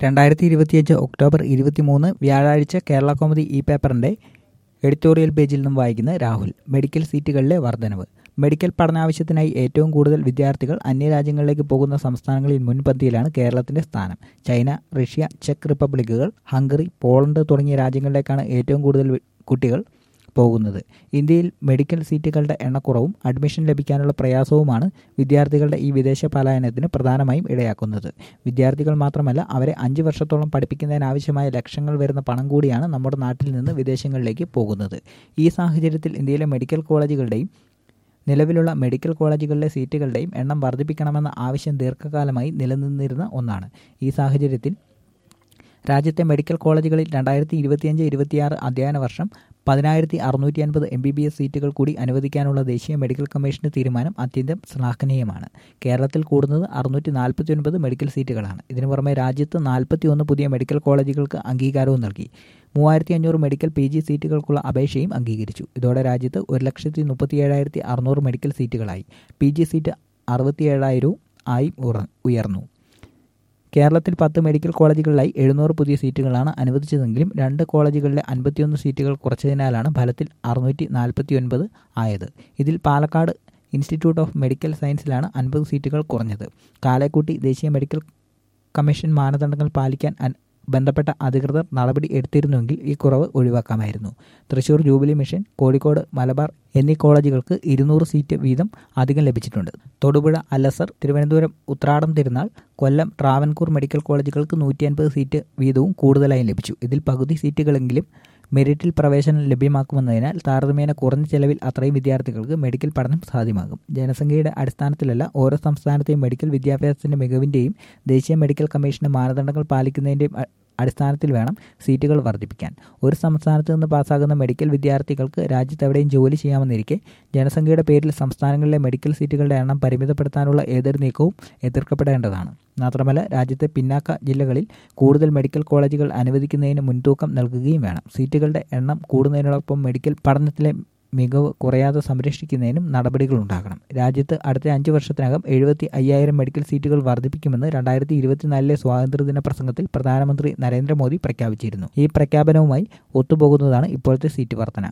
രണ്ടായിരത്തി ഇരുപത്തിയഞ്ച് ഒക്ടോബർ ഇരുപത്തിമൂന്ന് വ്യാഴാഴ്ച കേരള കോമഡി ഈ പേപ്പറിന്റെ എഡിറ്റോറിയൽ പേജിൽ നിന്നും വായിക്കുന്ന രാഹുൽ മെഡിക്കൽ സീറ്റുകളിലെ വർധനവ് മെഡിക്കൽ പഠനാവശ്യത്തിനായി ഏറ്റവും കൂടുതൽ വിദ്യാർത്ഥികൾ അന്യരാജ്യങ്ങളിലേക്ക് പോകുന്ന സംസ്ഥാനങ്ങളിൽ മുൻപന്തിയിലാണ് കേരളത്തിന്റെ സ്ഥാനം ചൈന റഷ്യ ചെക്ക് റിപ്പബ്ലിക്കുകൾ ഹംഗറി പോളണ്ട് തുടങ്ങിയ രാജ്യങ്ങളിലേക്കാണ് ഏറ്റവും കൂടുതൽ വി- കുട്ടികൾ പോകുന്നത് ഇന്ത്യയിൽ മെഡിക്കൽ സീറ്റുകളുടെ എണ്ണക്കുറവും അഡ്മിഷൻ ലഭിക്കാനുള്ള പ്രയാസവുമാണ് വിദ്യാർത്ഥികളുടെ ഈ വിദേശ പലായനത്തിന് പ്രധാനമായും ഇടയാക്കുന്നത് വിദ്യാർത്ഥികൾ മാത്രമല്ല അവരെ അഞ്ച് വർഷത്തോളം പഠിപ്പിക്കുന്നതിനാവശ്യമായ ലക്ഷങ്ങൾ വരുന്ന പണം കൂടിയാണ് നമ്മുടെ നാട്ടിൽ നിന്ന് വിദേശങ്ങളിലേക്ക് പോകുന്നത് ഈ സാഹചര്യത്തിൽ ഇന്ത്യയിലെ മെഡിക്കൽ കോളേജുകളുടെയും നിലവിലുള്ള മെഡിക്കൽ കോളേജുകളിലെ സീറ്റുകളുടെയും എണ്ണം വർദ്ധിപ്പിക്കണമെന്ന ആവശ്യം ദീർഘകാലമായി നിലനിന്നിരുന്ന ഒന്നാണ് ഈ സാഹചര്യത്തിൽ രാജ്യത്തെ മെഡിക്കൽ കോളേജുകളിൽ രണ്ടായിരത്തി ഇരുപത്തിയഞ്ച് ഇരുപത്തിയാറ് അധ്യയന വർഷം പതിനായിരത്തി അറുന്നൂറ്റി അൻപത് എം ബി ബി എസ് സീറ്റുകൾ കൂടി അനുവദിക്കാനുള്ള ദേശീയ മെഡിക്കൽ കമ്മീഷന്റെ തീരുമാനം അത്യന്തം ശ്ലാഘനീയമാണ് കേരളത്തിൽ കൂടുന്നത് അറുന്നൂറ്റി നാൽപ്പത്തി ഒൻപത് മെഡിക്കൽ സീറ്റുകളാണ് ഇതിനു പുറമെ രാജ്യത്ത് നാൽപ്പത്തി ഒന്ന് പുതിയ മെഡിക്കൽ കോളേജുകൾക്ക് അംഗീകാരവും നൽകി മൂവായിരത്തി അഞ്ഞൂറ് മെഡിക്കൽ പി ജി സീറ്റുകൾക്കുള്ള അപേക്ഷയും അംഗീകരിച്ചു ഇതോടെ രാജ്യത്ത് ഒരു ലക്ഷത്തി മുപ്പത്തി ഏഴായിരത്തി അറുന്നൂറ് മെഡിക്കൽ സീറ്റുകളായി പി ജി സീറ്റ് അറുപത്തിയേഴായിരവും ആയി ഉറ- ഉയർന്നു കേരളത്തിൽ പത്ത് മെഡിക്കൽ കോളേജുകളിലായി എഴുന്നൂറ് പുതിയ സീറ്റുകളാണ് അനുവദിച്ചതെങ്കിലും രണ്ട് കോളേജുകളിലെ അൻപത്തിയൊന്ന് സീറ്റുകൾ കുറച്ചതിനാലാണ് ഫലത്തിൽ അറുന്നൂറ്റി നാൽപ്പത്തി ഒൻപത് ആയത് ഇതിൽ പാലക്കാട് ഇൻസ്റ്റിറ്റ്യൂട്ട് ഓഫ് മെഡിക്കൽ സയൻസിലാണ് അൻപത് സീറ്റുകൾ കുറഞ്ഞത് കാലേക്കൂട്ടി ദേശീയ മെഡിക്കൽ കമ്മീഷൻ മാനദണ്ഡങ്ങൾ പാലിക്കാൻ അൻ- ബന്ധപ്പെട്ട അധികൃതർ നടപടി എടുത്തിരുന്നുവെങ്കിൽ ഈ കുറവ് ഒഴിവാക്കാമായിരുന്നു തൃശൂർ ജൂബിലി മിഷൻ കോഴിക്കോട് മലബാർ എന്നീ കോളേജുകൾക്ക് ഇരുന്നൂറ് സീറ്റ് വീതം അധികം ലഭിച്ചിട്ടുണ്ട് തൊടുപുഴ അലസർ തിരുവനന്തപുരം ഉത്രാടം തിരുനാൾ കൊല്ലം ട്രാവൻകൂർ മെഡിക്കൽ കോളേജുകൾക്ക് നൂറ്റി അൻപത് സീറ്റ് വീതവും കൂടുതലായി ലഭിച്ചു ഇതിൽ പകുതി സീറ്റുകളെങ്കിലും മെറിറ്റിൽ പ്രവേശനം ലഭ്യമാക്കുമെന്നതിനാൽ താരതമ്യേന കുറഞ്ഞ ചെലവിൽ അത്രയും വിദ്യാർത്ഥികൾക്ക് മെഡിക്കൽ പഠനം സാധ്യമാകും ജനസംഖ്യയുടെ അടിസ്ഥാനത്തിലല്ല ഓരോ സംസ്ഥാനത്തെയും മെഡിക്കൽ വിദ്യാഭ്യാസത്തിന്റെ മികവിന്റെയും ദേശീയ മെഡിക്കൽ കമ്മീഷന്റെ മാനദണ്ഡങ്ങൾ പാലിക്കുന്നതിന്റെയും അ- അടിസ്ഥാനത്തിൽ വേണം സീറ്റുകൾ വർദ്ധിപ്പിക്കാൻ ഒരു സംസ്ഥാനത്ത് നിന്ന് പാസ്സാകുന്ന മെഡിക്കൽ വിദ്യാർത്ഥികൾക്ക് രാജ്യത്തെവിടെയും ജോലി ചെയ്യാമെന്നിരിക്കെ ജനസംഖ്യയുടെ പേരിൽ സംസ്ഥാനങ്ങളിലെ മെഡിക്കൽ സീറ്റുകളുടെ എണ്ണം പരിമിതപ്പെടുത്താനുള്ള ഏതൊരു നീക്കവും എതിർക്കപ്പെടേണ്ടതാണ് മാത്രമല്ല രാജ്യത്തെ പിന്നാക്ക ജില്ലകളിൽ കൂടുതൽ മെഡിക്കൽ കോളേജുകൾ അനുവദിക്കുന്നതിന് മുൻതൂക്കം നൽകുകയും വേണം സീറ്റുകളുടെ എണ്ണം കൂടുന്നതിനോടൊപ്പം മെഡിക്കൽ പഠനത്തിലെ മികവ് കുറയാതെ സംരക്ഷിക്കുന്നതിനും നടപടികളുണ്ടാകണം രാജ്യത്ത് അടുത്ത അഞ്ച് വർഷത്തിനകം എഴുപത്തി അയ്യായിരം മെഡിക്കൽ സീറ്റുകൾ വർദ്ധിപ്പിക്കുമെന്ന് രണ്ടായിരത്തി ഇരുപത്തിനാലിലെ സ്വാതന്ത്ര്യദിന പ്രസംഗത്തിൽ പ്രധാനമന്ത്രി നരേന്ദ്രമോദി പ്രഖ്യാപിച്ചിരുന്നു ഈ പ്രഖ്യാപനവുമായി ഒത്തുപോകുന്നതാണ് ഇപ്പോഴത്തെ സീറ്റ് വർധന